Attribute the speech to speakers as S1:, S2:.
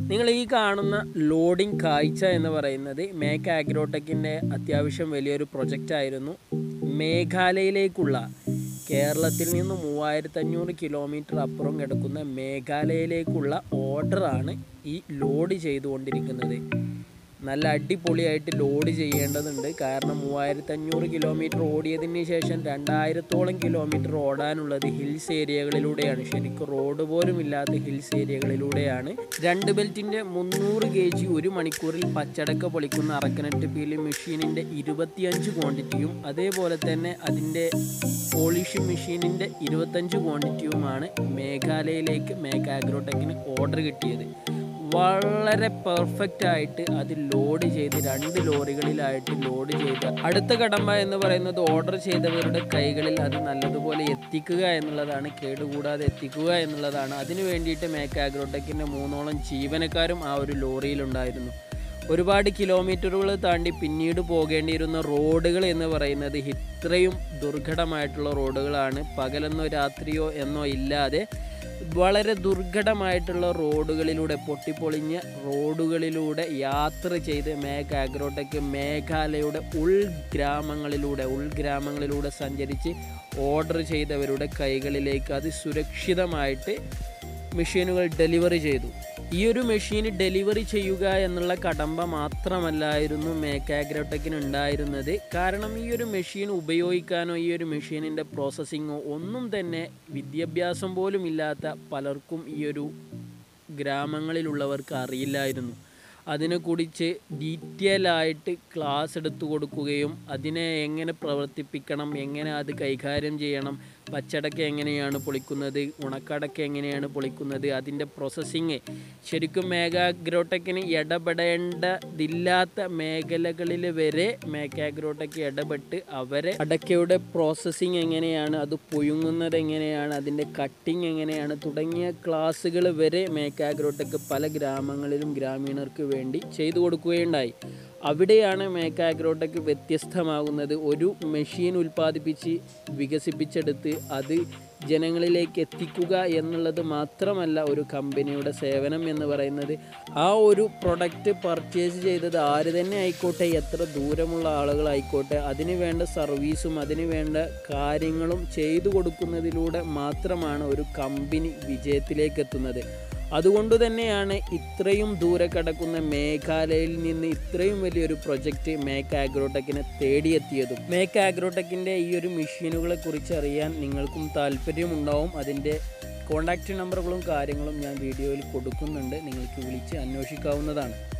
S1: നിങ്ങൾ ഈ കാണുന്ന ലോഡിംഗ് കാഴ്ച എന്ന് പറയുന്നത് മേക്ക് ആഗ്രോടെക്കിൻ്റെ അത്യാവശ്യം വലിയൊരു പ്രൊജക്റ്റ് ആയിരുന്നു മേഘാലയയിലേക്കുള്ള കേരളത്തിൽ നിന്ന് മൂവായിരത്തി അഞ്ഞൂറ് കിലോമീറ്റർ അപ്പുറം കിടക്കുന്ന മേഘാലയയിലേക്കുള്ള ഓർഡറാണ് ഈ ലോഡ് ചെയ്തുകൊണ്ടിരിക്കുന്നത് നല്ല അടിപൊളിയായിട്ട് ലോഡ് ചെയ്യേണ്ടതുണ്ട് കാരണം മൂവായിരത്തി അഞ്ഞൂറ് കിലോമീറ്റർ ഓടിയതിന് ശേഷം രണ്ടായിരത്തോളം കിലോമീറ്റർ ഓടാനുള്ളത് ഹിൽസ് ഏരിയകളിലൂടെയാണ് ശരിക്കും റോഡ് പോലും ഇല്ലാത്ത ഹിൽസ് ഏരിയകളിലൂടെയാണ് രണ്ട് ബെൽറ്റിൻ്റെ മുന്നൂറ് കെ ജി ഒരു മണിക്കൂറിൽ പച്ചടക്ക പൊളിക്കുന്ന അറക്കനറ്റ് പീലി മെഷീനിൻ്റെ ഇരുപത്തിയഞ്ച് ക്വാണ്ടിറ്റിയും അതേപോലെ തന്നെ അതിൻ്റെ പോളിഷിംഗ് മെഷീനിൻ്റെ ഇരുപത്തഞ്ച് ക്വാണ്ടിറ്റിയുമാണ് മേഘാലയയിലേക്ക് മേഘ ആഗ്രോടെക്കിന് ഓർഡർ കിട്ടിയത് വളരെ പെർഫെക്റ്റ് ആയിട്ട് അത് ലോഡ് ചെയ്ത് രണ്ട് ലോറികളിലായിട്ട് ലോഡ് ചെയ്ത് അടുത്ത കടമ്പ എന്ന് പറയുന്നത് ഓർഡർ ചെയ്തവരുടെ കൈകളിൽ അത് നല്ലതുപോലെ എത്തിക്കുക എന്നുള്ളതാണ് കേടുകൂടാതെ എത്തിക്കുക എന്നുള്ളതാണ് അതിനു വേണ്ടിയിട്ട് മേക്ക് ആഗ്രോടെക്കിൻ്റെ മൂന്നോളം ജീവനക്കാരും ആ ഒരു ലോറിയിലുണ്ടായിരുന്നു ഒരുപാട് കിലോമീറ്ററുകൾ താണ്ടി പിന്നീട് പോകേണ്ടിയിരുന്ന റോഡുകൾ എന്ന് പറയുന്നത് ഇത്രയും ദുർഘടമായിട്ടുള്ള റോഡുകളാണ് പകലെന്നോ രാത്രിയോ എന്നോ ഇല്ലാതെ വളരെ ദുർഘടമായിട്ടുള്ള റോഡുകളിലൂടെ പൊട്ടിപ്പൊളിഞ്ഞ റോഡുകളിലൂടെ യാത്ര ചെയ്ത് മേഘ ആഗ്രോടെക്ക് മേഘാലയയുടെ ഉൾഗ്രാമങ്ങളിലൂടെ ഉൾഗ്രാമങ്ങളിലൂടെ സഞ്ചരിച്ച് ഓർഡർ ചെയ്തവരുടെ കൈകളിലേക്ക് അത് സുരക്ഷിതമായിട്ട് മെഷീനുകൾ ഡെലിവറി ചെയ്തു ഈ ഒരു മെഷീൻ ഡെലിവറി ചെയ്യുക എന്നുള്ള കടമ്പ മാത്രമല്ലായിരുന്നു മേക്കാഗ്രോടെക്കിന് ഉണ്ടായിരുന്നത് കാരണം ഈ ഒരു മെഷീൻ ഉപയോഗിക്കാനോ ഈ ഒരു മെഷീനിൻ്റെ പ്രോസസ്സിങ്ങോ ഒന്നും തന്നെ വിദ്യാഭ്യാസം പോലും ഇല്ലാത്ത പലർക്കും ഈ ഒരു ഗ്രാമങ്ങളിലുള്ളവർക്ക് അറിയില്ലായിരുന്നു അതിനെക്കുറിച്ച് ഡീറ്റെയിൽ ആയിട്ട് ക്ലാസ് എടുത്തു കൊടുക്കുകയും അതിനെ എങ്ങനെ പ്രവർത്തിപ്പിക്കണം എങ്ങനെ അത് കൈകാര്യം ചെയ്യണം പച്ചടക്ക എങ്ങനെയാണ് പൊളിക്കുന്നത് ഉണക്കടക്ക എങ്ങനെയാണ് പൊളിക്കുന്നത് അതിൻ്റെ പ്രോസസ്സിങ് ശരിക്കും മേഘാഗ്രോടെക്കിന് ഇടപെടേണ്ടതില്ലാത്ത മേഖലകളിൽ വരെ മേഘാഗ്രോടെക്ക് ഇടപെട്ട് അവരെ അടക്കയുടെ പ്രോസസ്സിങ് എങ്ങനെയാണ് അത് പുഴുങ്ങുന്നത് എങ്ങനെയാണ് അതിൻ്റെ കട്ടിങ് എങ്ങനെയാണ് തുടങ്ങിയ ക്ലാസ്സുകൾ വരെ മേഘാഗ്രോടെക്ക് പല ഗ്രാമങ്ങളിലും ഗ്രാമീണർക്ക് വേണ്ടി ചെയ്തു കൊടുക്കുകയുണ്ടായി അവിടെയാണ് മേക്ക് ആഗ്രോടെക്ക് വ്യത്യസ്തമാകുന്നത് ഒരു മെഷീൻ ഉൽപ്പാദിപ്പിച്ച് വികസിപ്പിച്ചെടുത്ത് അത് ജനങ്ങളിലേക്ക് എത്തിക്കുക എന്നുള്ളത് മാത്രമല്ല ഒരു കമ്പനിയുടെ സേവനം എന്ന് പറയുന്നത് ആ ഒരു പ്രൊഡക്റ്റ് പർച്ചേസ് ചെയ്തത് ആര് തന്നെ ആയിക്കോട്ടെ എത്ര ദൂരമുള്ള ആളുകളായിക്കോട്ടെ അതിന് വേണ്ട സർവീസും അതിന് വേണ്ട കാര്യങ്ങളും ചെയ്തു കൊടുക്കുന്നതിലൂടെ മാത്രമാണ് ഒരു കമ്പനി വിജയത്തിലേക്ക് എത്തുന്നത് അതുകൊണ്ട് തന്നെയാണ് ഇത്രയും ദൂരെ കിടക്കുന്ന മേഘാലയയിൽ നിന്ന് ഇത്രയും വലിയൊരു പ്രൊജക്റ്റ് മേക്ക് ആഗ്രോടെക്കിനെ തേടിയെത്തിയതും മേക്ക് ആഗ്രോടെക്കിൻ്റെ ഈ ഒരു മെഷീനുകളെ കുറിച്ച് അറിയാൻ നിങ്ങൾക്കും താല്പര്യമുണ്ടാവും അതിൻ്റെ കോൺടാക്റ്റ് നമ്പറുകളും കാര്യങ്ങളും ഞാൻ വീഡിയോയിൽ കൊടുക്കുന്നുണ്ട് നിങ്ങൾക്ക് വിളിച്ച് അന്വേഷിക്കാവുന്നതാണ്